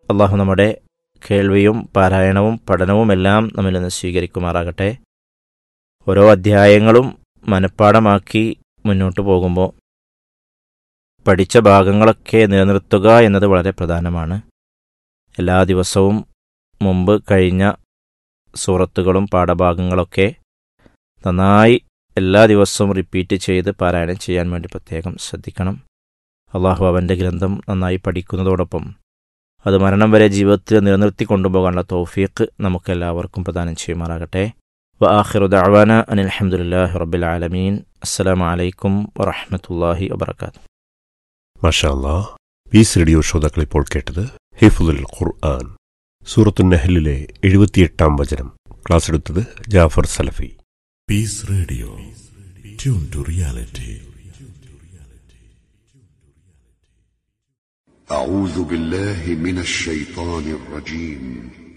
അള്ളാഹു നമ്മുടെ കേൾവിയും പാരായണവും പഠനവും എല്ലാം നമ്മിൽ നിന്ന് സ്വീകരിക്കുമാറാകട്ടെ ഓരോ അധ്യായങ്ങളും മനഃപ്പാടമാക്കി മുന്നോട്ട് പോകുമ്പോൾ പഠിച്ച ഭാഗങ്ങളൊക്കെ നിലനിർത്തുക എന്നത് വളരെ പ്രധാനമാണ് എല്ലാ ദിവസവും മുമ്പ് കഴിഞ്ഞ സൂറത്തുകളും പാഠഭാഗങ്ങളൊക്കെ നന്നായി എല്ലാ ദിവസവും റിപ്പീറ്റ് ചെയ്ത് പാരായണം ചെയ്യാൻ വേണ്ടി പ്രത്യേകം ശ്രദ്ധിക്കണം അള്ളാഹു അവൻ്റെ ഗ്രന്ഥം നന്നായി പഠിക്കുന്നതോടൊപ്പം അത് മരണം വരെ ജീവിതത്തിൽ നിലനിർത്തി കൊണ്ടുപോകാനുള്ള തൗഫീഖ് നമുക്കെല്ലാവർക്കും പ്രദാനം ചെയ്യുമാറാകട്ടെ وآخر دعوانا أن الحمد لله رب العالمين السلام عليكم ورحمة الله وبركاته മഷാല്ലാ പീസ് റേഡിയോ ശ്രോതാക്കൾ ഇപ്പോൾ കേട്ടത് ഹിഫുൽ ഖുർആൻ സൂറത്തു നെഹലിലെ എഴുപത്തിയെട്ടാം വചനം ക്ലാസ് എടുത്തത് ജാഫർ സലഫി Peace Radio. Tune to reality. أعوذ بالله من الشيطان الرجيم